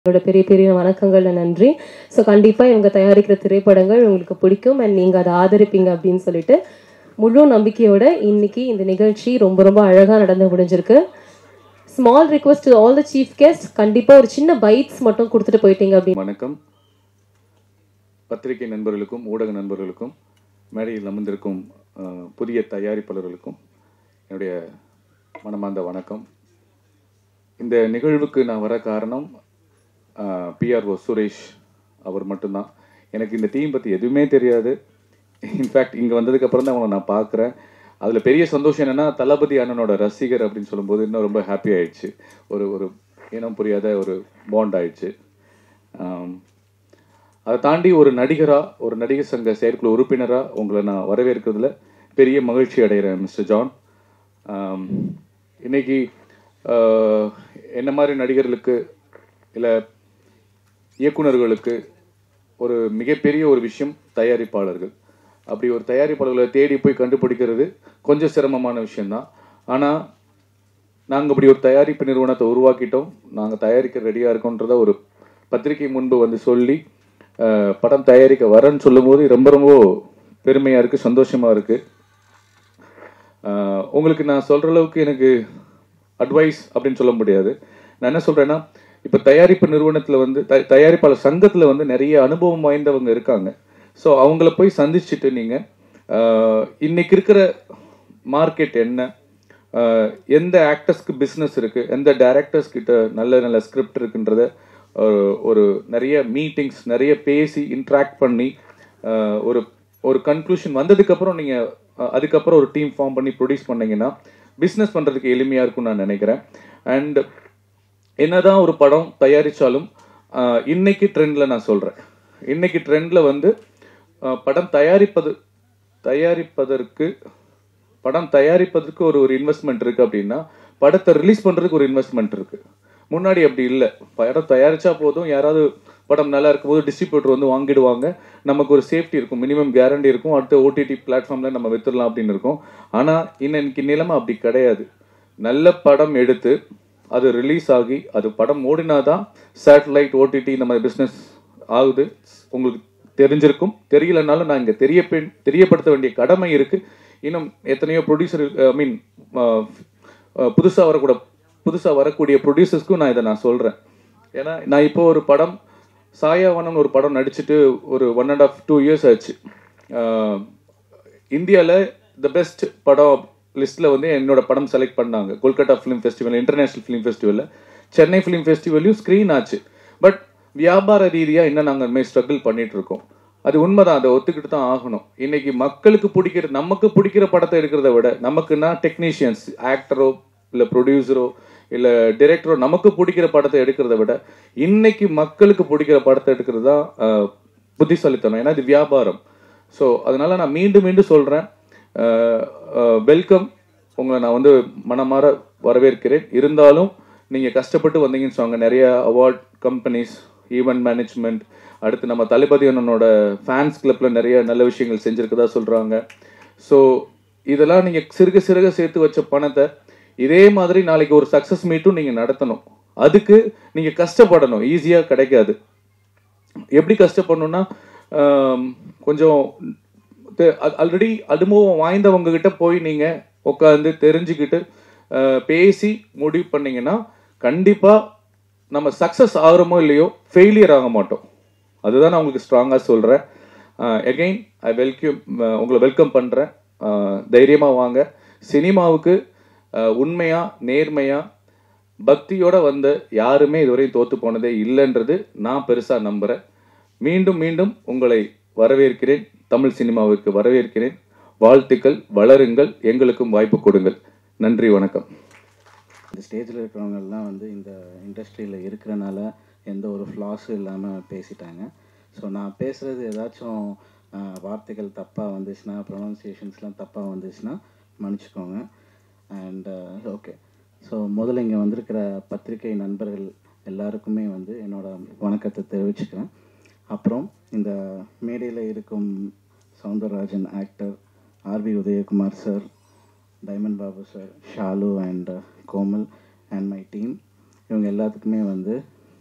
என்னோட பெரிய பெரிய வணக்கங்கள் and நன்றி ஸோ கண்டிப்பா இவங்க தயாரிக்கிற திரைப்படங்கள் உங்களுக்கு பிடிக்கும் அண்ட் நீங்க அதை ஆதரிப்பீங்க அப்படின்னு சொல்லிட்டு முழு நம்பிக்கையோட இன்னைக்கு இந்த நிகழ்ச்சி ரொம்ப ரொம்ப அழகா நடந்து முடிஞ்சிருக்கு small request all the chief guest கண்டிப்பா ஒரு சின்ன பைட்ஸ் மட்டும் கொடுத்துட்டு போயிட்டீங்க அப்படின்னு வணக்கம் பத்திரிகை நண்பர்களுக்கும் ஊடக நண்பர்களுக்கும் மேடையில் அமர்ந்திருக்கும் அஹ், புதிய தயாரிப்பாளர்களுக்கும் என்னுடைய மனமார்ந்த வணக்கம் இந்த நிகழ்வுக்கு நான் வர காரணம் பிஆர்ஓ சுரேஷ் அவர் மட்டும்தான் எனக்கு இந்த டீம் பற்றி எதுவுமே தெரியாது இன்ஃபேக்ட் இங்கே வந்ததுக்கப்புறம் தான் அவனை நான் பார்க்குறேன் அதில் பெரிய சந்தோஷம் என்னென்னா தளபதி அண்ணனோட ரசிகர் அப்படின்னு சொல்லும்போது இன்னும் ரொம்ப ஹாப்பி ஆயிடுச்சு ஒரு ஒரு இனம் புரியாத ஒரு பாண்ட் ஆயிடுச்சு ஆம், அதை தாண்டி ஒரு நடிகராக ஒரு நடிகர் சங்க செயற்குழு உறுப்பினராக உங்களை நான் வரவேற்கிறதுல பெரிய மகிழ்ச்சி அடைகிறேன் மிஸ்டர் ஜான் ஆம், இன்னைக்கு ஆஹ், என்ன மாதிரி நடிகர்களுக்கு இல்லை இயக்குனர்களுக்கு ஒரு மிகப்பெரிய ஒரு விஷயம் தயாரிப்பாளர்கள் அப்படி ஒரு தயாரிப்பாளர்களை தேடி போய் கண்டுபிடிக்கிறது கொஞ்சம் சிரமமான விஷயம்தான் ஆனால் நாங்கள் இப்படி ஒரு தயாரிப்பு நிறுவனத்தை உருவாக்கிட்டோம் நாங்கள் தயாரிக்க ரெடியாக இருக்கோன்றத ஒரு பத்திரிகை முன்பு வந்து சொல்லி அஹ், படம் தயாரிக்க வரேன்னு சொல்லும்போது ரொம்ப ரொம்ப பெருமையாக இருக்குது சந்தோஷமாக இருக்குது உங்களுக்கு நான் சொல்கிற அளவுக்கு எனக்கு அட்வைஸ் அப்படின்னு சொல்ல முடியாது நான் என்ன சொல்கிறேன்னா இப்போ தயாரிப்பு நிறுவனத்தில் வந்து த தயாரிப்பாளர் சங்கத்தில் வந்து நிறைய அனுபவம் வாய்ந்தவங்க இருக்காங்க ஸோ அவங்கள போய் சந்திச்சுட்டு நீங்கள் இன்னைக்கு இருக்கிற மார்க்கெட் என்ன ஆஹ் எந்த ஆக்டர்ஸ்க்கு பிஸ்னஸ் இருக்குது எந்த டைரக்டர்ஸ் கிட்ட நல்ல நல்ல ஸ்கிரிப்ட் இருக்குன்றத ஒரு- ஒரு நிறைய மீட்டிங்ஸ் நிறைய பேசி இன்ட்ராக்ட் பண்ணி ஆஹ் ஒரு ஒரு கன்க்ளூஷன் வந்ததுக்கப்புறம் நீங்கள் அதுக்கப்புறம் ஒரு டீம் ஃபார்ம் பண்ணி ப்ரொடியூஸ் பண்ணீங்கன்னா பிஸ்னஸ் பண்ணுறதுக்கு எளிமையாக இருக்கும்னு நான் நினைக்கிறேன் அண்ட் என்னதான் ஒரு படம் தயாரிச்சாலும் ஆஹ் இன்னைக்கு ட்ரெண்ட்ல நான் சொல்றேன் இன்னைக்கு ட்ரெண்ட்ல வந்து ஆஹ் படம் தயாரிப்பது தயாரிப்பதற்கு படம் தயாரிப்பதற்கு ஒரு ஒரு இன்வெஸ்ட்மெண்ட் இருக்கு அப்படின்னா படத்தை ரிலீஸ் பண்றதுக்கு ஒரு இன்வெஸ்ட்மெண்ட் இருக்கு முன்னாடி அப்படி இல்லை படம் தயாரிச்சா போதும் யாராவது படம் நல்லா இருக்கும்போது டிஸ்ட்ரிபியூட்டர் வந்து வாங்கிடுவாங்க நமக்கு ஒரு சேஃப்டி இருக்கும் மினிமம் கேரண்டி இருக்கும் அடுத்த ஓடிடி பிளாட்ஃபார்ம்ல நம்ம வித்துடலாம் அப்படின்னு இருக்கும் ஆனா இன்னைக்கு நிலைமை அப்படி கிடையாது நல்ல படம் எடுத்து அது ரிலீஸ் ஆகி அது படம் ஓடினாதான் சேட்டலைட் ஓடிடி நம்ம பிஸ்னஸ் ஆகுது உங்களுக்கு தெரிஞ்சிருக்கும் தெரியலனாலும் நான் இங்கே தெரிய தெரியப்படுத்த வேண்டிய கடமை இருக்கு இன்னும் எத்தனையோ ப்ரொடியூசர் ஐ மீன் புதுசாக வரக்கூட புதுசாக வரக்கூடிய ப்ரொடியூசர்ஸ்க்கும் நான் இதை நான் சொல்கிறேன் ஏன்னா நான் இப்போ ஒரு படம் சாயாவனம்னு ஒரு படம் நடிச்சுட்டு ஒரு one and half two years ஆச்சு இந்தியாவில் த பெஸ்ட் படம் லிஸ்ட்டில் வந்து என்னோட படம் செலக்ட் பண்ணாங்க Kolkata film festival international film ஃபெஸ்டிவலில் சென்னை ஃபிலிம் ஃபெஸ்டிவல்லையும் ஸ்க்ரீன் ஆச்சு பட் வியாபார ரீதியாக இன்னும் நாங்கள் இனிமேல் ஸ்ட்ரகிள் பண்ணிட்டு இருக்கோம் அது உண்மைதான் அதை ஒத்துக்கிட்டு தான் ஆகணும் இன்னைக்கு மக்களுக்கு பிடிக்கிற நமக்கு பிடிக்கிற படத்தை எடுக்கிறத விட நமக்குன்னா டெக்னீஷியன்ஸ் ஆக்டரோ இல்லை ப்ரொடியூசரோ இல்லை டிரெக்டரோ நமக்கு பிடிக்கிற படத்தை எடுக்கிறத விட இன்னைக்கு மக்களுக்கு பிடிக்கிற படத்தை எடுக்கிறது தான் ஆஹ், புத்திசாலித்தனம் ஏன்னா இது வியாபாரம் ஸோ அதனால நான் மீண்டும் மீண்டும் சொல்கிறேன் வெல்கம் உங்களை நான் வந்து மனமாற வரவேற்கிறேன் இருந்தாலும் நீங்கள் கஷ்டப்பட்டு வந்தீங்கன்னு சொன்னாங்க நிறைய அவார்ட் கம்பெனிஸ் ஈவெண்ட் மேனேஜ்மெண்ட் அடுத்து நம்ம தளபதி அண்ணனோட ஃபேன்ஸ் கிளப்பில் நிறைய நல்ல விஷயங்கள் செஞ்சுருக்கதா சொல்கிறாங்க ஸோ இதெல்லாம் நீங்கள் சிறுக சிறுக சேர்த்து வச்ச பணத்தை இதே மாதிரி நாளைக்கு ஒரு சக்ஸஸ் மீட்டும் நீங்கள் நடத்தணும் அதுக்கு நீங்கள் கஷ்டப்படணும் ஈஸியாக கிடைக்காது எப்படி கஷ்டப்படணும்னா ஆம், கொஞ்சம் ஆல்ரெடி அனுபவம் வாய்ந்தவங்க கிட்ட போய் நீங்க உட்காந்து தெரிஞ்சுக்கிட்டு அஹ், பேசி முடிவு பண்ணீங்கன்னா கண்டிப்பா நம்ம சக்சஸ் ஆகிறோமோ இல்லையோ ஃபெயிலியர் ஆக மாட்டோம் அதுதான் நான் உங்களுக்கு ஸ்ட்ராங்காக சொல்கிறேன் எகெயின் ஐ வெல்கம் உங்களை வெல்கம் பண்ணுறேன் தைரியமாக வாங்க சினிமாவுக்கு அஹ், உண்மையா நேர்மையா பக்தியோட வந்த யாருமே இதுவரையும் தோத்து போனதே இல்லைன்றது நான் பெருசா நம்புறேன் மீண்டும் மீண்டும் உங்களை வரவேற்கிறேன் தமிழ் சினிமாவுக்கு வரவேற்கிறேன் வாழ்த்துக்கள் வளருங்கள் எங்களுக்கும் வாய்ப்பு கொடுங்கள் நன்றி வணக்கம் இந்த ஸ்டேஜில் இருக்கிறவங்க எல்லாம் வந்து இந்த இண்டஸ்ட்ரியில் இருக்கிறனால எந்த ஒரு ஃப்ளாஸும் இல்லாமல் பேசிட்டாங்க ஸோ நான் பேசுகிறது ஏதாச்சும் ஆஹ், வார்த்தைகள் தப்பாக வந்துச்சுன்னா ப்ரொனன்சியேஷன்ஸ்லாம் தப்பாக வந்துச்சுன்னா மன்னிச்சுக்கோங்க அண்ட் ஓகே ஸோ முதல்ல இங்கே வந்திருக்கிற பத்திரிகை நண்பர்கள் எல்லாருக்குமே வந்து என்னோட வணக்கத்தை தெரிவிச்சுக்கிறேன் அப்புறம் இந்த மேடையில் இருக்கும் Soundararajan actor R V Udhayakumar sir Diamond Babu sir Shalu and Komal and my team இவங்க எல்லாத்துக்குமே வந்து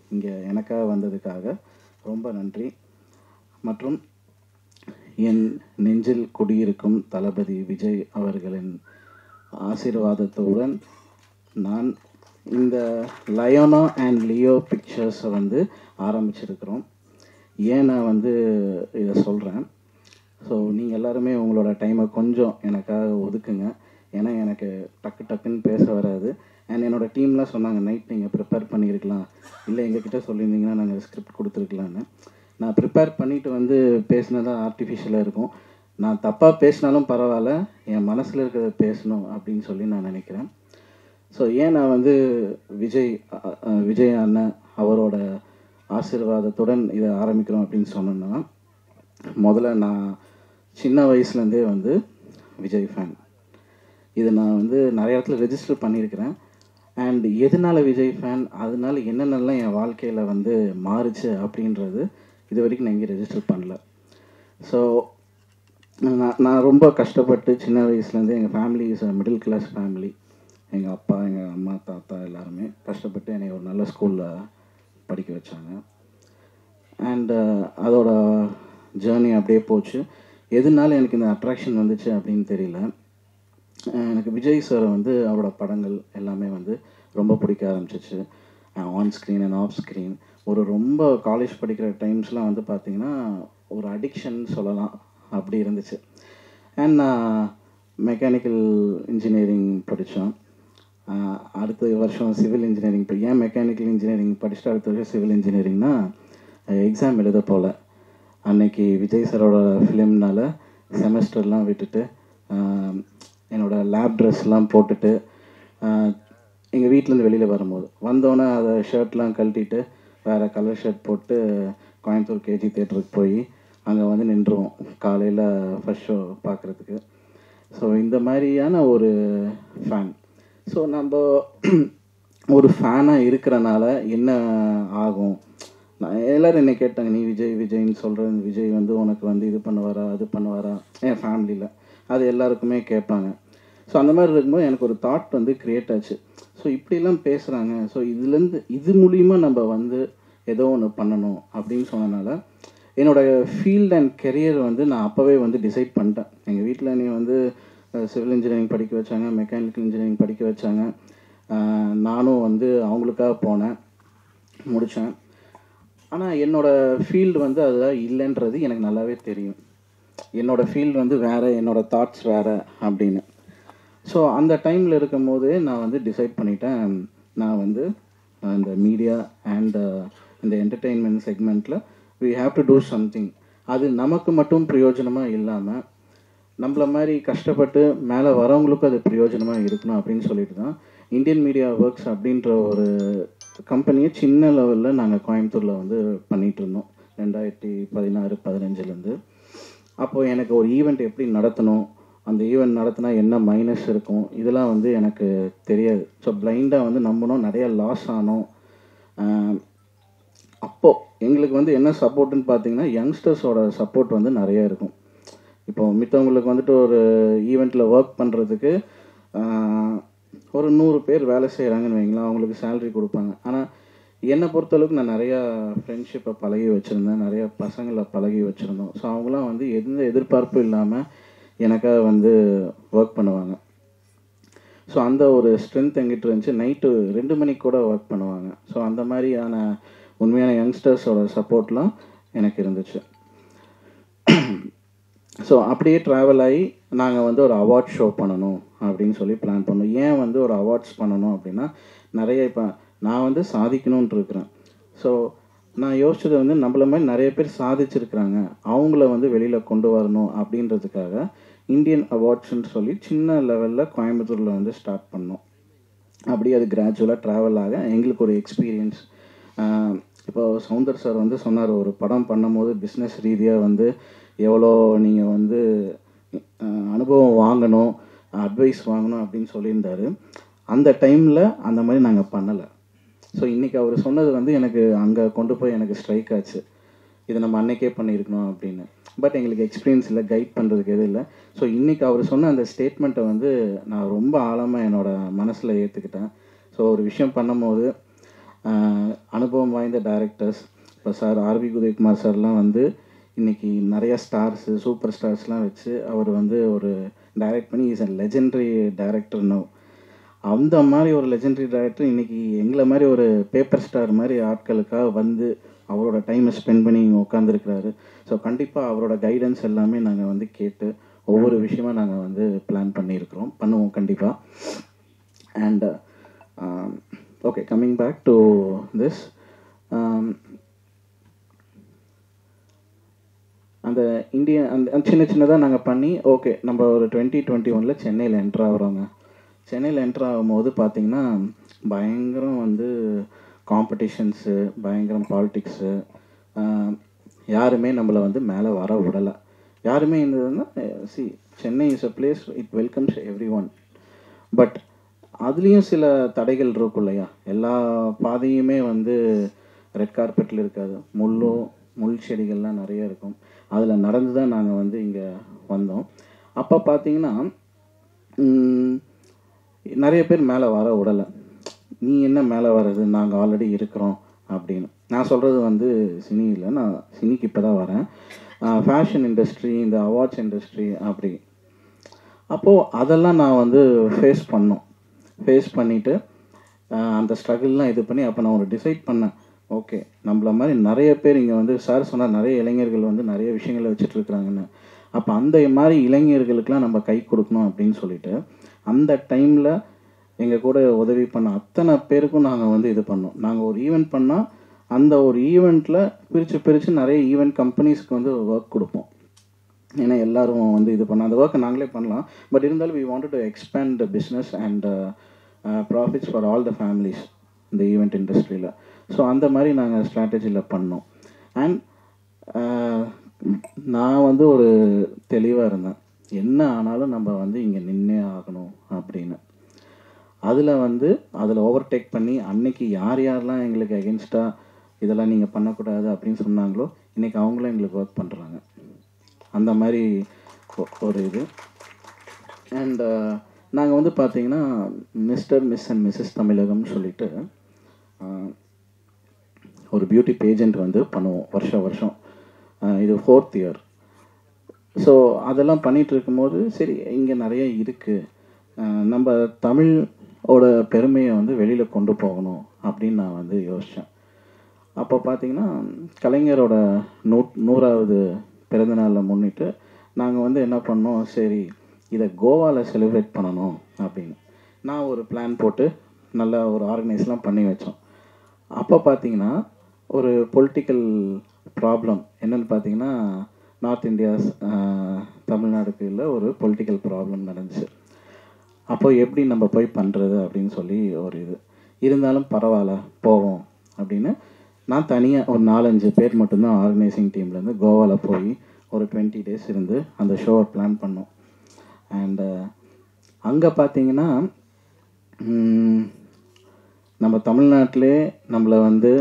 இங்கே எனக்காக வந்ததுக்காக ரொம்ப நன்றி மற்றும் என் நெஞ்சில் குடியிருக்கும் தளபதி விஜய் அவர்களின் ஆசீர்வாதத்துடன் நான் இந்த லயோனோ அண்ட் லியோ பிக்சர்ஸை வந்து ஆரம்பிச்சிருக்கிறோம் ஏன் நான் வந்து இதை சொல்கிறேன் ஸோ நீங்கள் எல்லாருமே உங்களோட டைமை கொஞ்சம் எனக்காக ஒதுக்குங்க ஏன்னா எனக்கு டக்கு டக்குன்னு பேச வராது அண்ட் என்னோட டீம்லாம் சொன்னாங்க நைட் நீங்கள் ப்ரிப்பேர் பண்ணியிருக்கலாம் இல்லை எங்ககிட்ட சொல்லியிருந்தீங்கன்னா நாங்கள் ஸ்கிரிப்ட் கொடுத்துருக்கலான்னு நான் ப்ரிப்பேர் பண்ணிட்டு வந்து பேசினதா ஆர்டிஃபிஷியலாக இருக்கும் நான் தப்பாக பேசினாலும் பரவாயில்ல என் மனசில் இருக்கிறத பேசணும் அப்படின்னு சொல்லி நான் நினைக்கிறேன் ஸோ ஏன் நான் வந்து விஜய் அ- அ- விஜய் அண்ணன் அவரோட ஆசீர்வாதத்துடன் இதை ஆரம்பிக்கிறோம் அப்படின்னு சொன்னேன்னா முதல்ல நான் சின்ன வயசுலேருந்தே வந்து விஜய் ஃபேன் இது நான் வந்து நிறைய இடத்துல ரெஜிஸ்டர் பண்ணியிருக்கிறேன் அண்ட் எதனால விஜய் ஃபேன் அதனால என்னென்னலாம் என் வாழ்க்கையில் வந்து மாறுச்சு அப்படின்றது இது வரைக்கும் நான் எங்கேயும் ரெஜிஸ்டர் பண்ணல ஸோ நான் நான் ரொம்ப கஷ்டப்பட்டு சின்ன வயசுலேருந்து எங்கள் family is middle class family எங்கள் அப்பா எங்கள் அம்மா தாத்தா எல்லாருமே கஷ்டப்பட்டு என்னை ஒரு நல்ல ஸ்கூலில் படிக்க வச்சாங்க அண்டு அதோட ஜேர்னி அப்படியே போச்சு எதனால எனக்கு இந்த அட்ராக்ஷன் வந்துச்சு அப்படின்னு தெரியல அஹ் எனக்கு விஜய் சாரை வந்து அவரோட படங்கள் எல்லாமே வந்து ரொம்ப பிடிக்க ஆரம்பிச்சிச்சு on screen and off screen ஒரு ரொம்ப காலேஜ் படிக்கிற டைம்ஸ்லாம் வந்து பார்த்தீங்கன்னா ஒரு அடிக்ஷன் சொல்லலாம் அப்படி இருந்துச்சு அண்ட் நான் மெக்கானிக்கல் இன்ஜினியரிங் படித்தோம் அடுத்த வருஷம் சிவில் இன்ஜினியரிங் ஏன் மெக்கானிக்கல் இன்ஜினியரிங் படிச்சுட்டு அடுத்த வருஷம் சிவில் இன்ஜினியரிங்னா எக்ஸாம் எழுத போகல அன்னைக்கு விஜய் சாரோட ஃபிலிம்னால செமஸ்டர்லாம் விட்டுட்டு ஆஹ், என்னோட லேப் ட்ரெஸ்லாம் போட்டுட்டு எங்கள் வீட்டிலேருந்து வெளியில் வரும்போது வந்தோன்னே அதை ஷர்ட்லாம் கழட்டிட்டு வேறு கலர் ஷர்ட் போட்டு கோயம்புத்தூர் கேஜி தேட்டருக்கு போய் அங்கே வந்து நின்றுவோம் காலையில் ஃபர்ஸ்ட் ஷோ பார்க்குறதுக்கு ஸோ இந்த மாதிரியான ஒரு ஃபேன் ஸோ நம்ம ஒரு ஃபேனாக இருக்கிறனால என்ன ஆகும் நான் எல்லாரும் என்னை கேட்டாங்க நீ விஜய் விஜய்ன்னு சொல்கிற விஜய் வந்து உனக்கு வந்து இது பண்ணுவாரா அது பண்ணுவாரா என் ஃபேமிலியில் அது எல்லாருக்குமே கேட்பாங்க ஸோ அந்த மாதிரி இருக்கும்போது எனக்கு ஒரு தாட் வந்து க்ரியேட் ஆச்சு ஸோ இப்படிலாம் பேசுகிறாங்க ஸோ இதுலேருந்து இது மூலிமா நம்ம வந்து ஏதோ ஒன்று பண்ணணும் அப்படின்னு சொன்னனால என்னோட ஃபீல்ட் அண்ட் கெரியர் வந்து நான் அப்போவே வந்து டிசைட் பண்ணிட்டேன் எங்கள் வீட்டில் என்னை வந்து சிவில் இன்ஜினியரிங் படிக்க வச்சாங்க மெக்கானிக்கல் இன்ஜினியரிங் படிக்க வச்சாங்க அஹ் நானும் வந்து அவங்களுக்காக போனேன் முடித்தேன் ஆனால் என்னோட ஃபீல்டு வந்து அதுதான் இல்லைன்றது எனக்கு நல்லாவே தெரியும் என்னோட ஃபீல்டு வந்து வேறு என்னோட தாட்ஸ் வேறு அப்படின்னு ஸோ அந்த டைமில் இருக்கும்போது நான் வந்து டிசைட் பண்ணிட்டேன் நான் வந்து அஹ், இந்த மீடியா அண்ட் இந்த என்டர்டெயின்மெண்ட் செக்மெண்ட்டில் we have to do something அது நமக்கு மட்டும் பிரயோஜனமாக இல்லாமல் நம்மள மாதிரி கஷ்டப்பட்டு மேலே வரவங்களுக்கும் அது பிரயோஜனமாக இருக்கணும் அப்படின்னு சொல்லிட்டு தான் இந்தியன் மீடியா ஒர்க்ஸ் அப்படின்ற ஒரு கம்பெனியை சின்ன லெவலில் நாங்கள் கோயம்புத்தூரில் வந்து பண்ணிகிட்டு இருந்தோம் ரெண்டாயிரத்தி பதினாறு பதினஞ்சுலேருந்து அப்போது எனக்கு ஒரு ஈவெண்ட் எப்படி நடத்தணும் அந்த ஈவெண்ட் நடத்தினா என்ன மைனஸ் இருக்கும் இதெல்லாம் வந்து எனக்கு தெரியாது ஸோ பிளைண்டாக வந்து நம்பணும் நிறைய லாஸ் ஆனோம் ஆஹ் அப்போது எங்களுக்கு வந்து என்ன சப்போர்ட்டுன்னு பார்த்தீங்கன்னா யங்ஸ்டர்ஸோட சப்போர்ட் வந்து நிறைய இருக்கும் இப்போ மித்தவங்களுக்கு வந்துட்டு ஒரு ஈவெண்ட்டில் ஒர்க் பண்ணுறதுக்கு ஒரு நூறு பேர் வேலை செய்கிறாங்கன்னு வைங்களேன் அவங்களுக்கு சேலரி கொடுப்பாங்க ஆனால் என்னை பொறுத்தளவுக்கு நான் நிறையா ஃப்ரெண்ட்ஷிப்பை பழகி வச்சுருந்தேன் நிறைய பசங்களை பழகி வச்சுருந்தோம் ஸோ அவங்களாம் வந்து எந்த எதிர்பார்ப்பும் இல்லாமல் எனக்காக வந்து ஒர்க் பண்ணுவாங்க ஸோ அந்த ஒரு ஸ்ட்ரென்த் எங்கிட்ட இருந்துச்சு நைட்டு ரெண்டு மணிக்கு கூட ஒர்க் பண்ணுவாங்க ஸோ அந்த மாதிரியான உண்மையான யங்ஸ்டர்ஸோட சப்போர்ட்லாம் எனக்கு இருந்துச்சு ஸோ அப்படியே ட்ராவல் ஆகி நாங்கள் வந்து ஒரு அவார்ட் ஷோ பண்ணணும் அப்படின்னு சொல்லி பிளான் பண்ணோம் ஏன் வந்து ஒரு அவார்ட்ஸ் பண்ணணும் அப்படின்னா நிறைய இப்போ நான் வந்து சாதிக்கணும்னு இருக்கிறேன் ஸோ நான் யோசிச்சது வந்து நம்மள மாதிரி நிறைய பேர் சாதிச்சிருக்கிறாங்க அவங்கள வந்து வெளியில் கொண்டு வரணும் அப்படின்றதுக்காக இந்தியன் அவார்ட்ஸ்னு சொல்லி சின்ன லெவலில் கோயம்புத்தூரில் வந்து ஸ்டார்ட் பண்ணோம் அப்படியே அது கிராஜுவலாக ட்ராவல் ஆக எங்களுக்கு ஒரு எக்ஸ்பீரியன்ஸ் இப்போ சவுந்தர் சார் வந்து சொன்னார் ஒரு படம் பண்ணும்போது பிஸ்னஸ் ரீதியாக வந்து எவ்வளோ நீங்கள் வந்து அஹ், அனுபவம் வாங்கணும் அட்வைஸ் வாங்கணும் அப்படின்னு சொல்லியிருந்தாரு அந்த டைமில் அந்த மாதிரி நாங்கள் பண்ணலை ஸோ இன்றைக்கி அவர் சொன்னது வந்து எனக்கு அங்கே கொண்டு போய் எனக்கு ஸ்ட்ரைக் ஆச்சு இதை நம்ம அன்னைக்கே பண்ணியிருக்கணும் அப்படின்னு பட் எங்களுக்கு எக்ஸ்பீரியன்ஸ் இல்லை கைட் பண்ணுறதுக்கு எதுவும் இல்லை ஸோ இன்றைக்கி அவர் சொன்ன அந்த ஸ்டேட்மெண்ட்டை வந்து நான் ரொம்ப ஆழமாக என்னோட மனசில் ஏற்றுக்கிட்டேன் ஸோ ஒரு விஷயம் பண்ணும்போது ஆஹ் அனுபவம் வாய்ந்த டைரக்டர்ஸ் இப்போ சார் ஆர்வி உதயகுமார் சார்லாம் வந்து இன்னைக்கு நிறைய ஸ்டார்ஸு சூப்பர் ஸ்டார்ஸ்லாம் வச்சு அவர் வந்து ஒரு டைரக்ட் பண்ணி is a legendary director no அந்த மாதிரி ஒரு லெஜெண்டரி டைரக்டர் இன்னைக்கு எங்களை மாதிரி ஒரு பேப்பர் ஸ்டார் மாதிரி ஆட்களுக்காக வந்து அவரோட டைமை ஸ்பெண்ட் பண்ணி இங்கே உட்காந்துருக்கிறாரு ஸோ கண்டிப்பாக அவரோட கைடன்ஸ் எல்லாமே நாங்கள் வந்து கேட்டு ஒவ்வொரு விஷயமா நாங்கள் வந்து பிளான் பண்ணியிருக்கிறோம் பண்ணுவோம் கண்டிப்பாக and okay coming back to this அந்த இந்திய அந்த அந்த சின்ன சின்னதாக நாங்கள் பண்ணி ஓகே நம்ம ஒரு டுவெண்ட்டி டுவெண்ட்டி ஒனில் சென்னையில் என்ட்ரு ஆகிறோங்க சென்னையில் என்ட்ரு ஆகும்போது பார்த்தீங்கன்னா பயங்கரம் வந்து காம்படிஷன்ஸு பயங்கரம் பாலிட்டிக்ஸு யாருமே நம்மளை வந்து மேலே வர விடலை யாருமே இருந்ததுன்னா சி Chennai is a place it welcomes everyone but அதுலேயும் சில தடைகள் இருக்கும் இல்லையா எல்லா பாதையுமே வந்து ரெட் கார்பெட்டில் இருக்காது முள்ளும் முள் செடிகள்லாம் நிறைய இருக்கும் அதில் நடந்து தான் நாங்கள் வந்து இங்கே வந்தோம் அப்போ பார்த்தீங்கன்னா ம், நிறைய பேர் மேலே வர விடலை நீ என்ன மேலே வர்றது நாங்கள் ஆல்ரெடி இருக்கிறோம் அப்படின்னு நான் சொல்கிறது வந்து சினி இல்லை நான் சினிக்கு இப்போ தான் வரேன் ஃபேஷன் இண்டஸ்ட்ரி இந்த அவார்ட்ஸ் இண்டஸ்ட்ரி அப்படி அப்போது அதெல்லாம் நான் வந்து ஃபேஸ் பண்ணோம் ஃபேஸ் பண்ணிவிட்டு அந்த ஸ்ட்ரகிள்லாம் இது பண்ணி அப்போ நான் ஒரு டிசைட் பண்ணேன் ஓகே நம்மள மாதிரி நிறைய பேர் இங்கே வந்து சார் சொன்னார் நிறைய இளைஞர்கள் வந்து நிறைய விஷயங்களை வச்சுட்டு இருக்கிறாங்கன்னு அப்போ அந்த மாதிரி இளைஞர்களுக்கெல்லாம் நம்ம கை கொடுக்கணும் அப்படின்னு சொல்லிட்டு அந்த டைமில் எங்கள் கூட உதவி பண்ண அத்தனை பேருக்கும் நாங்கள் வந்து இது பண்ணோம் நாங்கள் ஒரு ஈவெண்ட் பண்ணால் அந்த ஒரு ஈவெண்ட்டில் பிரித்து பிரித்து நிறைய ஈவெண்ட் கம்பெனிஸ்க்கு வந்து ஒர்க் கொடுப்போம் ஏன்னா எல்லாரும் வந்து இது பண்ண அந்த ஒர்க்கை நாங்களே பண்ணலாம் பட் இருந்தாலும் we wanted to expand the business and profits for all the families இந்த ஈவெண்ட் இண்டஸ்ட்ரியில் ஸோ அந்த மாதிரி நாங்கள் ஸ்ட்ராட்டஜியில் பண்ணோம் அண்ட் நான் வந்து ஒரு தெளிவாக இருந்தேன் என்ன ஆனாலும் நம்ம வந்து இங்கே நின்னே ஆகணும் அப்படின்னு அதில் வந்து அதில் ஓவர்டேக் பண்ணி அன்னைக்கு யார் யாரெல்லாம் எங்களுக்கு அகென்ஸ்டாக இதெல்லாம் நீங்கள் பண்ணக்கூடாது அப்படின்னு சொன்னாங்களோ இன்றைக்கி அவங்களும் எங்களுக்கு ஒர்க் பண்ணுறாங்க அந்த மாதிரி ஒ- ஒரு இது அண்ட் நாங்கள் வந்து பார்த்தீங்கன்னா மிஸ்டர் மிஸ் அண்ட் மிஸ்ஸஸ் தமிழகம்னு சொல்லிட்டு அஹ், ஒரு பியூட்டி பேஜெண்ட் வந்து பண்ணுவோம் வருஷம் வருஷம் அஹ், இது ஃபோர்த் இயர் ஸோ அதெல்லாம் பண்ணிட்டு இருக்கும்போது சரி இங்கே நிறைய இருக்குது நம்ம தமிழோட பெருமையை வந்து வெளியில் கொண்டு போகணும் அப்படின்னு நான் வந்து யோசித்தேன் அப்போ பார்த்தீங்கன்னா கலைஞரோட நூ நூறாவது பிறந்தநாளை முன்னிட்டு நாங்கள் வந்து என்ன பண்ணோம் சரி இதை கோவாவில் செலிப்ரேட் பண்ணணும் அப்படின்னு நான் ஒரு பிளான் போட்டு நல்லா ஒரு ஆர்கனைஸ்லாம் பண்ணி வச்சோம் அப்போ பார்த்தீங்கன்னா ஒரு பொலிட்டிக்கல் ப்ராப்ளம் என்னன்னு பார்த்தீங்கன்னா நார்த் இந்தியாஸ் தமிழ்நாடுக்கு இல்லை ஒரு பொலிட்டிக்கல் ப்ராப்ளம் நடந்துச்சு அப்போ எப்படி நம்ம போய் பண்ணுறது அப்படின்னு சொல்லி ஒரு இது இருந்தாலும் பரவாயில்ல போவோம் அப்படின்னு நான் தனியாக ஒரு நாலஞ்சு பேர் மட்டும்தான் ஆர்கனைசிங் டீம்லேருந்து கோவாவில் போய் ஒரு டுவெண்ட்டி டேஸ் இருந்து அந்த ஷோவை பிளான் பண்ணோம் அண்டு அங்கே பார்த்தீங்கன்னா ம், நம்ம தமிழ்நாட்டிலே நம்மளை வந்து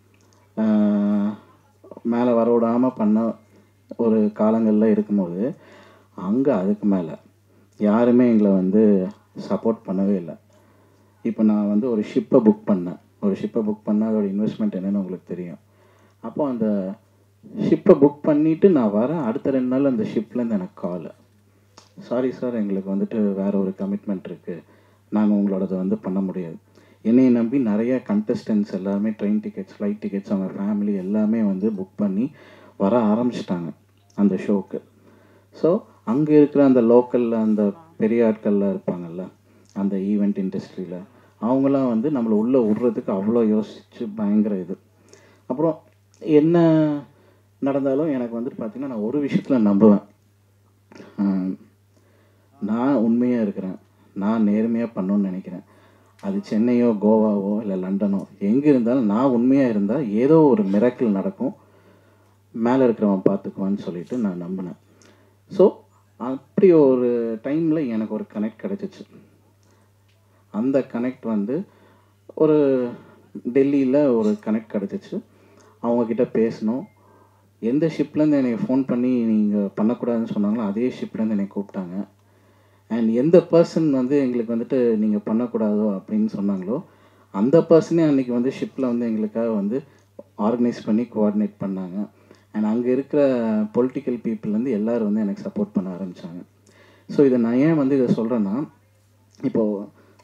மேலே வர விடாமல் பண்ண ஒரு காலங்களில் இருக்கும்போது அங்கே அதுக்கு மேலே யாருமே எங்களை வந்து சப்போர்ட் பண்ணவே இல்லை இப்போ நான் வந்து ஒரு ஷிப்பை புக் பண்ணேன் ஒரு ஷிப்பை புக் பண்ணால் அதோட இன்வெஸ்ட்மெண்ட் என்னன்னு உங்களுக்கு தெரியும் அப்போ அந்த ஷிப்பை புக் பண்ணிவிட்டு நான் வரேன் அடுத்த ரெண்டு நாள் அந்த ஷிப்லேருந்து எனக்கு கால் சாரி சார் எங்களுக்கு வந்துட்டு வேற ஒரு கமிட்மெண்ட் இருக்குது நாங்கள் உங்களோடது வந்து பண்ண முடியாது என்னையை நம்பி நிறைய கண்டஸ்டன்ஸ் எல்லாமே ட்ரெயின் டிக்கெட்ஸ் ஃப்ளைட் டிக்கெட்ஸ் அவங்க ஃபேமிலி எல்லாமே வந்து புக் பண்ணி வர ஆரம்பிச்சிட்டாங்க அந்த ஷோக்கு ஸோ அங்கே இருக்கிற அந்த லோக்கலில் அந்த பெரிய ஆட்கள்லாம் இருப்பாங்கல்ல அந்த ஈவெண்ட் இண்டஸ்ட்ரியில் அவங்களாம் வந்து நம்மளை உள்ளே விடுறதுக்கு அவ்வளோ யோசிச்சு பயங்கர இது அப்புறம் என்ன நடந்தாலும் எனக்கு வந்துட்டு பார்த்தீங்கன்னா நான் ஒரு விஷயத்தில் நம்புவேன் ஆஹ், நான் உண்மையாக இருக்கிறேன் நான் நேர்மையாக பண்ணணும்னு நினைக்கிறேன் அது சென்னையோ கோவாவோ இல்லை லண்டனோ எங்கே இருந்தாலும் நான் உண்மையாக இருந்தால் ஏதோ ஒரு மிராக்கிள் நடக்கும் மேலே இருக்கிறவன் பார்த்துக்குவான்னு சொல்லிட்டு நான் நம்பினேன் ஸோ அப்படி ஒரு டைமில் எனக்கு ஒரு கனெக்ட் கிடச்சிச்சு அந்த கனெக்ட் வந்து ஒரு டெல்லியில் ஒரு கனெக்ட் கிடச்சிச்சு அவங்கக்கிட்ட பேசணும் எந்த ஷிப்லேருந்து என்னை ஃபோன் பண்ணி நீங்கள் பண்ணக்கூடாதுன்னு சொன்னாங்களோ அதே ஷிப்லேருந்து என்னை கூப்பிட்டாங்க அண்ட் எந்த பர்சன் வந்து எங்களுக்கு வந்துட்டு நீங்கள் பண்ணக்கூடாதோ அப்படின்னு சொன்னாங்களோ அந்த பர்சனே அன்றைக்கி வந்து ஷிப்பில் வந்து எங்களுக்காக வந்து ஆர்கனைஸ் பண்ணி கோஆர்டினேட் பண்ணாங்க அண்ட் அங்கே இருக்கிற பொலிட்டிக்கல் பீப்புள் எல்லோரும் வந்து எனக்கு சப்போர்ட் பண்ண ஆரம்பித்தாங்க ஸோ இதை நான் ஏன் வந்து இதை சொல்கிறேன்னா இப்போது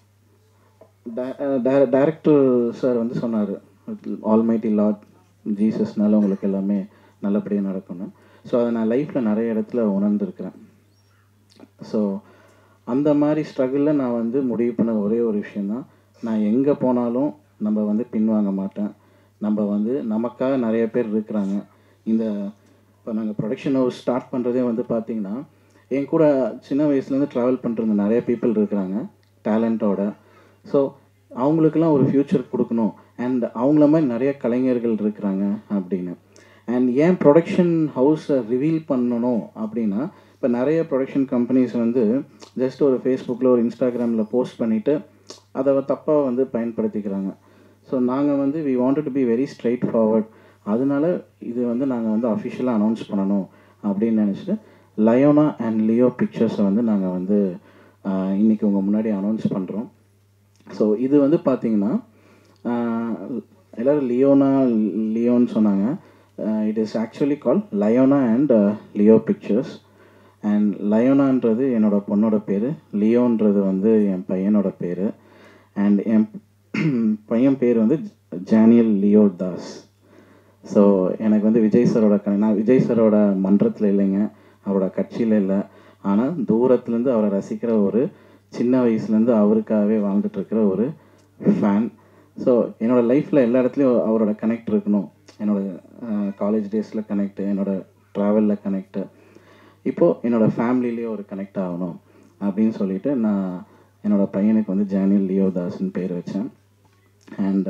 டைரக்டர் சார் வந்து சொன்னார் ஆல்மைட்டி லாட் ஜீசஸ்னால உங்களுக்கு எல்லாமே நல்லபடியாக நடக்கணும் ஸோ அதை நான் லைஃப்பில் நிறைய இடத்துல உணர்ந்துருக்கிறேன் ஸோ அந்த மாதிரி ஸ்ட்ரகிளில் நான் வந்து முடிவு பண்ண ஒரே ஒரு விஷயந்தான் நான் எங்கே போனாலும் நம்ம வந்து பின்வாங்க மாட்டேன் நம்ம வந்து நமக்காக நிறைய பேர் இருக்கிறாங்க இந்த இப்போ நாங்கள் ப்ரொடக்ஷன் ஹவுஸ் ஸ்டார்ட் பண்ணுறதே வந்து பார்த்திங்கன்னா என் கூட சின்ன வயசுலேருந்து ட்ராவல் பண்ணுற நிறைய பீப்புள் இருக்கிறாங்க டேலண்ட்டோட ஸோ அவங்களுக்கெல்லாம் ஒரு ஃப்யூச்சர் கொடுக்கணும் அண்ட் அவங்கள மாதிரி நிறைய கலைஞர்கள் இருக்கிறாங்க அப்படின்னு அண்ட் ஏன் ப்ரொடக்ஷன் ஹவுஸை ரிவீல் பண்ணணும் அப்படின்னா இப்போ நிறைய ப்ரொடக்ஷன் கம்பெனிஸ் வந்து ஜஸ்ட் ஒரு ஃபேஸ்புக்கில் ஒரு இன்ஸ்டாகிராமில் போஸ்ட் பண்ணிவிட்டு அதை தப்பாக வந்து பயன்படுத்திக்கிறாங்க ஸோ நாங்கள் வந்து we wanted to be very straightforward அதனால இது வந்து நாங்கள் வந்து அஃபிஷியலாக அனௌன்ஸ் பண்ணணும் அப்படின்னு நினச்சிட்டு லயோனா அண்ட் லியோ பிக்சர்ஸை வந்து நாங்கள் வந்து இன்றைக்கி உங்கள் முன்னாடி அனௌன்ஸ் பண்ணுறோம் ஸோ இது வந்து பார்த்தீங்கன்னா எல்லோரும் லியோனா லியோன்னு சொன்னாங்க it is actually call Leona and Leo pictures and லயோனான்றது என்னோட பொண்ணோட பேர் லியோன்றது வந்து என் பையனோட பேர் அண்ட் என் பையன் பேர் வந்து ஜானியல் லியோ தாஸ் ஸோ எனக்கு வந்து விஜய் சாரோட கண நான் விஜய் சாரோட மன்றத்தில் இல்லைங்க அவரோட கட்சியில் இல்லை ஆனால் தூரத்துலேருந்து அவரை ரசிக்கிற ஒரு சின்ன வயசுலேருந்து அவருக்காகவே வாழ்ந்துட்டு இருக்கிற ஒரு ஃபேன் ஸோ என்னோடய லைஃப்பில் எல்லா இடத்துலையும் அவரோட கனெக்ட் இருக்கணும் என்னோடய காலேஜ் டேஸில் கனெக்ட் என்னோடய ட்ராவலில் கனெக்டு இப்போது என்னோடய ஃபேமிலிலேயே ஒரு கனெக்ட் ஆகணும் அப்படின்னு சொல்லிட்டு நான் என்னோடய பையனுக்கு வந்து ஜானியல் லியோதாஸ்ன்னு பேர் வச்சேன் அண்ட்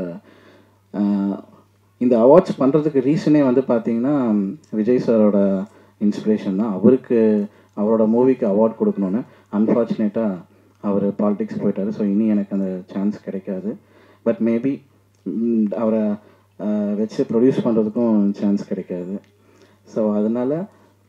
இந்த அவார்ட்ஸ் பண்ணுறதுக்கு ரீசனே வந்து பார்த்தீங்கன்னா விஜய் சாரோட இன்ஸ்பிரேஷன் தான் அவருக்கு அவரோட மூவிக்கு அவார்ட் கொடுக்கணுன்னு அன்ஃபார்ச்சுனேட்டாக அவர் பாலிடிக்ஸ் போயிட்டார் ஸோ இனி எனக்கு அந்த சான்ஸ் கிடைக்காது பட் மேபி அவரை வச்சு ப்ரொடியூஸ் பண்ணுறதுக்கும் சான்ஸ் கிடைக்காது ஸோ அதனால்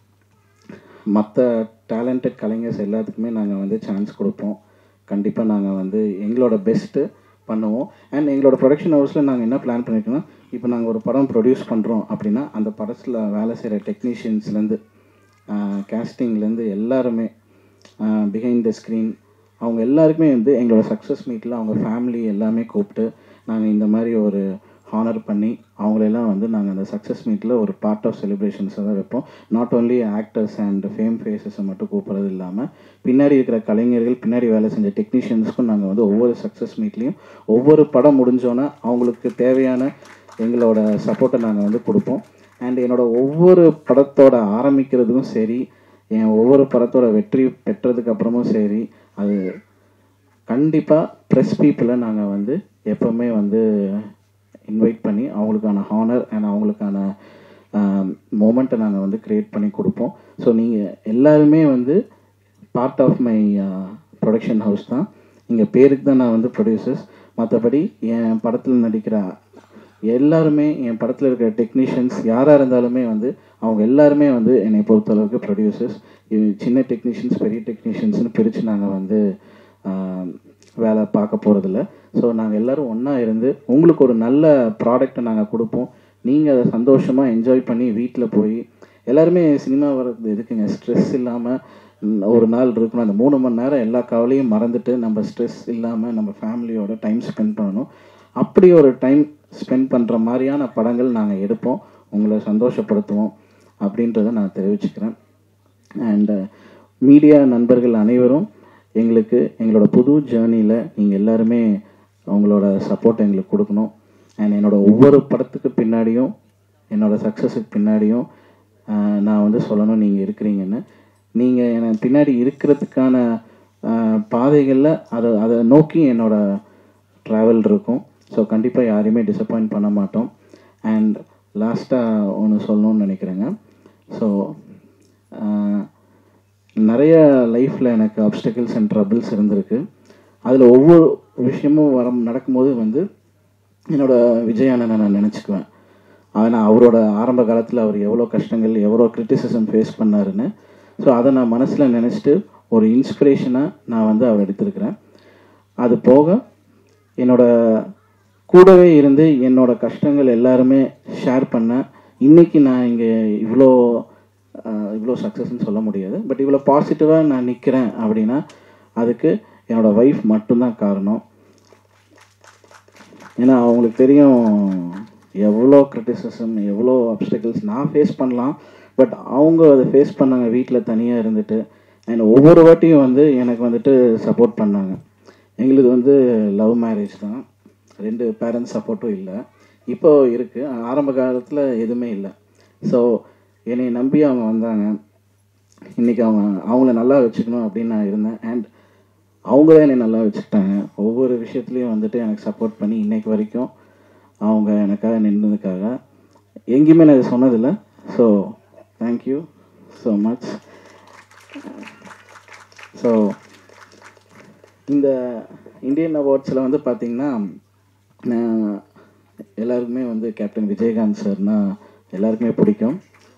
மற்ற டேலண்டட் கலைஞர்ஸ் எல்லாத்துக்குமே நாங்கள் வந்து சான்ஸ் கொடுப்போம் கண்டிப்பாக நாங்கள் வந்து எங்களோட பெஸ்ட்டு பண்ணுவோம் அண்ட் எங்களோட ப்ரொடக்ஷன் ஹவுஸில் நாங்கள் என்ன பிளான் பண்ணியிருக்கோன்னா இப்போ நாங்கள் ஒரு படம் ப்ரொடியூஸ் பண்ணுறோம் அப்படின்னா அந்த படத்தில் வேலை செய்கிற டெக்னீஷியன்ஸ்லேருந்து கேஸ்டிங்லேருந்து எல்லாருமே பிஹைண்ட் த ஸ்க்ரீன் அவங்க எல்லாருக்குமே வந்து எங்களோட சக்ஸஸ் மீட்டில் அவங்க ஃபேமிலி எல்லாமே கூப்பிட்டு நாங்கள் இந்த மாதிரி ஒரு ஹானர் பண்ணி அவங்களெல்லாம் வந்து நாங்கள் அந்த சக்ஸஸ் மீட்டில் ஒரு பார்ட் ஆஃப் செலிப்ரேஷன்ஸை தான் வைப்போம் not only actors and fame ஃபேஸஸை மட்டும் கூப்பிட்றது இல்லாமல் பின்னாடி இருக்கிற கலைஞர்கள் பின்னாடி வேலை செஞ்ச டெக்னீஷியன்ஸ்க்கும் நாங்கள் வந்து ஒவ்வொரு சக்ஸஸ் மீட்லேயும் ஒவ்வொரு படம் முடிஞ்சோன்னா அவங்களுக்கு தேவையான எங்களோட சப்போர்ட்டை நாங்கள் வந்து கொடுப்போம் அண்ட் என்னோட ஒவ்வொரு படத்தோட ஆரம்பிக்கிறதுக்கும் சரி என் ஒவ்வொரு படத்தோட வெற்றி பெற்றதுக்கு அப்புறமும் சரி அது கண்டிப்பாக ப்ரெஸ் பீப்புளை நாங்கள் வந்து எப்போவுமே வந்து இன்வைட் பண்ணி அவங்களுக்கான ஹானர் அண்ட் அவங்களுக்கான மூமெண்ட்டை நாங்கள் வந்து க்ரியேட் பண்ணி கொடுப்போம் ஸோ நீங்கள் எல்லாருமே வந்து part of my production house தான் இங்கே பேருக்கு தான் நான் வந்து ப்ரொடியூசர்ஸ் மற்றபடி என் படத்தில் நடிக்கிற எல்லாருமே என் படத்தில் இருக்கிற டெக்னீஷியன்ஸ் யாராக இருந்தாலுமே வந்து அவங்க எல்லாருமே வந்து என்னை பொறுத்தளவுக்கு ப்ரொடியூசர்ஸ் இது சின்ன டெக்னீஷியன்ஸ் பெரிய டெக்னீஷியன்ஸ்னு பிரித்து நாங்கள் வந்து வேலை பார்க்க போகிறதில்ல ஸோ நாங்கள் எல்லோரும் ஒன்றா இருந்து உங்களுக்கு ஒரு நல்ல ப்ராடக்ட்டை நாங்கள் கொடுப்போம் நீங்கள் அதை சந்தோஷமாக என்ஜாய் பண்ணி வீட்டில் போய் எல்லாருமே சினிமா வர்றது எதுக்குங்க ஸ்ட்ரெஸ் இல்லாமல் ஒரு நாள் இருக்கணும் அந்த மூணு மணி நேரம் எல்லா கவலையும் மறந்துட்டு நம்ம ஸ்ட்ரெஸ் இல்லாமல் நம்ம ஃபேமிலியோட டைம் ஸ்பெண்ட் பண்ணணும் அப்படி ஒரு டைம் ஸ்பெண்ட் பண்ணுற மாதிரியான படங்கள் நாங்கள் எடுப்போம் உங்களை சந்தோஷப்படுத்துவோம் அப்படின்றத நான் தெரிவிச்சுக்கிறேன் அண்டு மீடியா நண்பர்கள் அனைவரும் எங்களுக்கு எங்களோட புது ஜேர்னியில் நீங்கள் எல்லாருமே உங்களோட சப்போர்ட் எங்களுக்கு கொடுக்கணும் அண்ட் என்னோடய ஒவ்வொரு படத்துக்கு பின்னாடியும் என்னோடய சக்ஸஸுக்கு பின்னாடியும் நான் வந்து சொல்லணும் நீங்கள் இருக்கிறீங்கன்னு நீங்கள் என்னை பின்னாடி இருக்கிறதுக்கான பாதைகளில் அதை அதை நோக்கி என்னோடய ட்ராவல் இருக்கும் ஸோ கண்டிப்பாக யாரையுமே டிசப்பாயிண்ட் பண்ண மாட்டோம் அண்ட் லாஸ்ட்டாக ஒன்று சொல்லணும்னு நினைக்கிறேங்க ஸோ நிறைய லைஃப்பில் எனக்கு அப்டக்கிள்ஸ் அண்ட் ட்ரபிள்ஸ் இருந்திருக்கு அதில் ஒவ்வொரு விஷயமும் வர நடக்கும்போது வந்து என்னோடய விஜயானனை நான் நினச்சிக்குவேன் ஆனால் அவரோட ஆரம்ப காலத்தில் அவர் எவ்வளோ கஷ்டங்கள் எவ்வளோ கிரிட்டிசிசம் ஃபேஸ் பண்ணாருன்னு ஸோ அதை நான் மனசில் நினச்சிட்டு ஒரு இன்ஸ்பிரேஷனாக நான் வந்து அவர் எடுத்திருக்கிறேன் அது போக என்னோட கூடவே இருந்து என்னோட கஷ்டங்கள் எல்லாருமே ஷேர் பண்ண இன்னைக்கு நான் இங்கே இவ்வளோ ஆஹ், இவ்வளோ சக்ஸஸ்ன்னு சொல்ல முடியாது பட் இவ்வளோ பாசிட்டிவாக நான் நிற்கிறேன் அப்படின்னா அதுக்கு என்னோட ஒய்ஃப் மட்டும்தான் காரணம் ஏன்னா அவங்களுக்கு தெரியும் எவ்வளோ கிரிட்டிசிசம் எவ்வளோ அப்டிகல்ஸ் நான் ஃபேஸ் பண்ணலாம் பட் அவங்க அதை ஃபேஸ் பண்ணாங்க வீட்டில் தனியாக இருந்துட்டு அண்ட் ஒவ்வொரு வாட்டியும் வந்து எனக்கு வந்துட்டு சப்போர்ட் பண்ணாங்க எங்களுக்கு வந்து லவ் மேரேஜ் தான் ரெண்டு பேரண்ட்ஸ் சப்போர்ட்டும் இல்லை இப்போ இருக்குது ஆரம்ப காலத்தில் எதுவுமே இல்லை ஸோ என்னை நம்பி அவங்க வந்தாங்க இன்றைக்கி அவங்க அவங்கள நல்லா வச்சுக்கணும் அப்படின்னு நான் இருந்தேன் அண்ட் அவங்க தான் என்னை நல்லா வச்சுக்கிட்டாங்க ஒவ்வொரு விஷயத்துலையும் வந்துட்டு எனக்கு சப்போர்ட் பண்ணி இன்னைக்கு வரைக்கும் அவங்க எனக்காக நின்றதுக்காக எங்கேயுமே நான் இது சொன்னதில்லை so thank you so much so இந்த இந்தியன் அவார்ட்ஸில் வந்து பார்த்தீங்கன்னா நான் எல்லாருக்குமே வந்து கேப்டன் விஜயகாந்த் சார்னா எல்லாருக்குமே பிடிக்கும்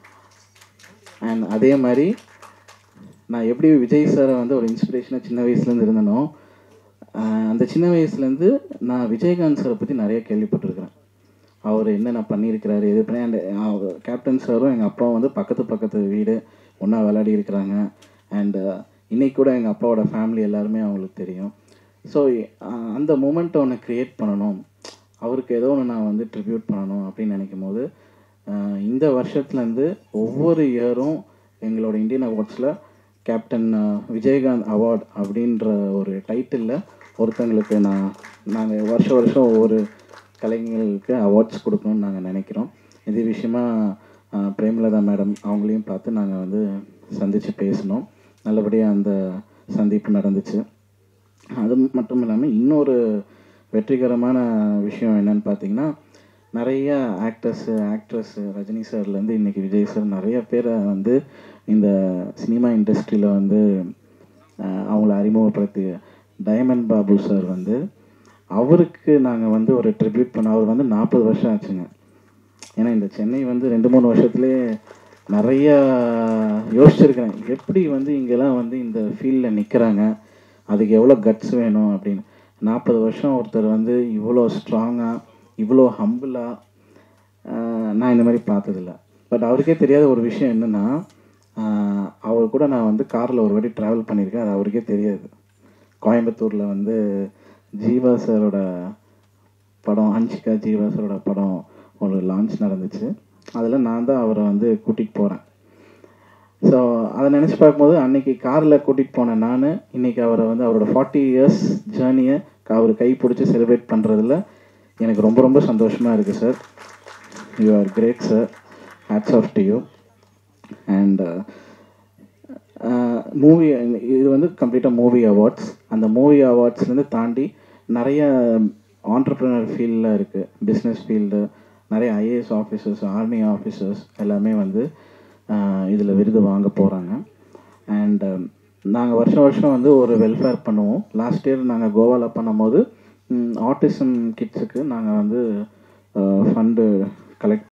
அண்ட் அதே மாதிரி நான் எப்படி விஜய் சாரை வந்து ஒரு இன்ஸ்பிரேஷனாக சின்ன வயசுலேருந்து இருந்தனோ ஆஹ் அந்த சின்ன வயசுலேருந்து நான் விஜயகாந்த் சாரை பற்றி நிறைய கேள்விப்பட்டிருக்கிறேன் அவர் என்னென்ன பண்ணியிருக்கிறாரு எது பண்ணி அண்ட் கேப்டன் சாரும் எங்கள் அப்பாவும் வந்து பக்கத்து பக்கத்து வீடு ஒன்றா விளையாடி இருக்கிறாங்க அண்டு இன்னைக்கு கூட எங்கள் அப்பாவோட ஃபேமிலி எல்லாருமே அவங்களுக்கு தெரியும் ஸோ அந்த மூமெண்ட்டை ஒன்று க்ரியேட் பண்ணணும் அவருக்கு ஏதோ ஒன்று நான் வந்து ட்ரிபியூட் பண்ணணும் அப்படின்னு நினைக்கும் போது ஆஹ் இந்த வருஷத்துலேருந்து ஒவ்வொரு இயரும் எங்களோட இந்தியன் அவார்ட்ஸில் கேப்டன் ஆஹ் விஜயகாந்த் அவார்ட் அப்படின்ற ஒரு டைட்டிலில் ஒருத்தங்களுக்கு நான் நாங்கள் வருஷம் வருஷம் ஒவ்வொரு கலைஞர்களுக்கு அவார்ட்ஸ் கொடுக்கணும்னு நாங்கள் நினைக்கிறோம் இது விஷயமா ஆஹ் பிரேமலதா மேடம் அவங்களையும் பார்த்து நாங்கள் வந்து சந்தித்து பேசினோம் நல்லபடியாக அந்த சந்திப்பு நடந்துச்சு அது மட்டும் இல்லாமல் இன்னொரு வெற்றிகரமான விஷயம் என்னன்னு பார்த்தீங்கன்னா நிறைய ஆக்டர்ஸு ஆக்ட்ரஸ்ஸு ரஜினி சார்லேருந்து இன்றைக்கி விஜய் சார் நிறைய பேரை வந்து இந்த சினிமா இண்டஸ்ட்ரியில் வந்து ஆஹ், அவங்கள அறிமுகப்படுத்தி டைமண்ட் பாபு சார் வந்து அவருக்கு நாங்கள் வந்து ஒரு ட்ரிபியூட் பண்ண அவர் வந்து நாற்பது வருஷம் ஆச்சுங்க ஏன்னா இந்த சென்னை வந்து ரெண்டு மூணு வருஷத்துலேயே நிறைய யோசிச்சிருக்கிறேன் எப்படி வந்து இங்கெல்லாம் வந்து இந்த ஃபீல்டில் நிற்கிறாங்க அதுக்கு எவ்வளோ கட்ஸ் வேணும் அப்படின்னு நாற்பது வருஷம் ஒருத்தர் வந்து இவ்வளோ ஸ்ட்ராங்காக இவ்வளோ ஹம்பிளாக நான் இந்த மாதிரி பார்த்ததில்ல பட் அவருக்கே தெரியாத ஒரு விஷயம் என்னென்னா அவர் கூட நான் வந்து காரில் ஒரு வாட்டி ட்ராவல் பண்ணியிருக்கேன் அது அவருக்கே தெரியாது கோயம்புத்தூரில் வந்து ஜீவா சாரோட படம் அன்ஷிகா ஜீவா சாரோட படம் ஒரு லான்ச் நடந்துச்சு அதில் நான் தான் அவரை வந்து கூட்டிகிட்டு போகிறேன் ஸோ அதை நினச்சி பார்க்கும்போது அன்னைக்கு காரில் கூட்டிகிட்டு போன நான் இன்னைக்கு அவரை வந்து அவரோட ஃபார்ட்டி இயர்ஸ் ஜேர்னியை அவர் கை பிடிச்சி செலிப்ரேட் பண்ணுறதுல எனக்கு ரொம்ப ரொம்ப சந்தோஷமாக இருக்குது sir you are great sir hats off to you and movie இது வந்து கம்ப்ளீட்டாக மூவி அவார்ட்ஸ் அந்த மூவி அவார்ட்ஸ்லேருந்து தாண்டி நிறைய ஆண்டர்ப்ரினர் ஃபீல்டில் இருக்குது பிஸ்னஸ் ஃபீல்டு நிறைய ஐஏஎஸ் ஆஃபீஸர்ஸ் ஆர்மி ஆஃபீஸர்ஸ் எல்லாமே வந்து இதில் விருது வாங்க போகிறாங்க அண்ட் நாங்கள் வருஷம் வருஷம் வந்து ஒரு வெல்ஃபேர் பண்ணுவோம் லாஸ்ட் இயர் நாங்கள் கோவாவில் பண்ணும்போது ஆட்டிசம் கிட்ஸுக்கு நாங்கள் வந்து ஃபண்டு கலெக்ட்